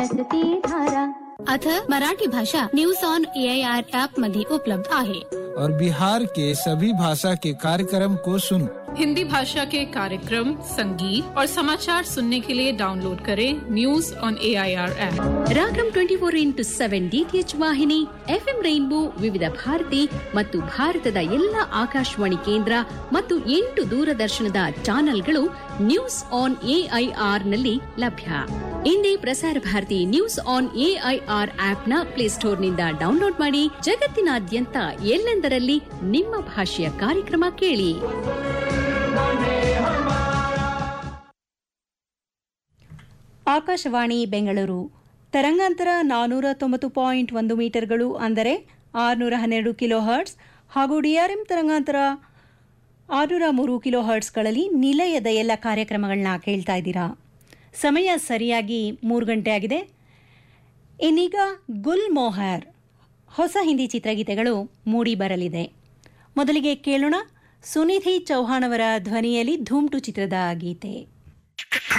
असती धारा अथ मराठी भाषा न्यूज ऑन एआयआर ऍप मध्ये उपलब्ध आहे और बिहार के सभी भाषा के कार्यक्रम को सुनो हिंदी भाषा के कार्यक्रम संगीत और समाचार सुनने के लिए डाउनलोड करें news on A I R app Ragam twenty four into seven DTH ವಾಹಿನಿ ಎಫ್ಎಂ ರೈನ್ಬೋ ವಿವಿಧ ಭಾರತಿ ಮತ್ತು ಭಾರತದ ಎಲ್ಲ ಆಕಾಶವಾಣಿ ಕೇಂದ್ರ ಮತ್ತು ಎಂಟು ದೂರದರ್ಶನದ ಚಾನೆಲ್ಗಳು ನ್ಯೂಸ್ ಆನ್ ಎಐಆರ್ ನಲ್ಲಿ ಲಭ್ಯ ಇಂದೇ Prasar Bharati news on AIR ಆಪ್ನ ಪ್ಲೇಸ್ಟೋರ್ನಿಂದ ಡೌನ್ಲೋಡ್ ಮಾಡಿ ಜಗತ್ತಿನಾದ್ಯಂತ ಎಲ್ಲೆಂದರಲ್ಲಿ ನಿಮ್ಮ ಭಾಷೆಯ ಕಾರ್ಯಕ್ರಮ ಕೇಳಿ ಆಕಾಶವಾಣಿ ಬೆಂಗಳೂರು ತರಂಗಾಂತರ ನಾನೂರ ತೊಂಬತ್ತು ಪಾಯಿಂಟ್ ಒಂದು ಮೀಟರ್ಗಳು ಅಂದರೆ ಆರುನೂರ ಹನ್ನೆರಡು ಕಿಲೋ ಹರ್ಟ್ಸ್ ಹಾಗೂ ಡಿಆರ್ಎಂ ತರಂಗಾಂತರ ಆರುನೂರ ಮೂರು ಕಿಲೋ ಹರ್ಟ್ಸ್ಗಳಲ್ಲಿ ನಿಲಯದ ಎಲ್ಲ ಕಾರ್ಯಕ್ರಮಗಳನ್ನ ಕೇಳ್ತಾ ಇದ್ದೀರಾ ಸಮಯ ಸರಿಯಾಗಿ ಮೂರು ಗಂಟೆ ಆಗಿದೆ ಇನ್ನೀಗ ಗುಲ್ ಮೋಹರ್ ಹೊಸ ಹಿಂದಿ ಚಿತ್ರಗೀತೆಗಳು ಮೂಡಿ ಬರಲಿದೆ ಮೊದಲಿಗೆ ಕೇಳೋಣ ಸುನಿಧಿ ಚೌಹಾಣ್ ಅವರ ಧ್ವನಿಯಲ್ಲಿ ಧೂಮ್ಟು ಚಿತ್ರದ ಗೀತೆ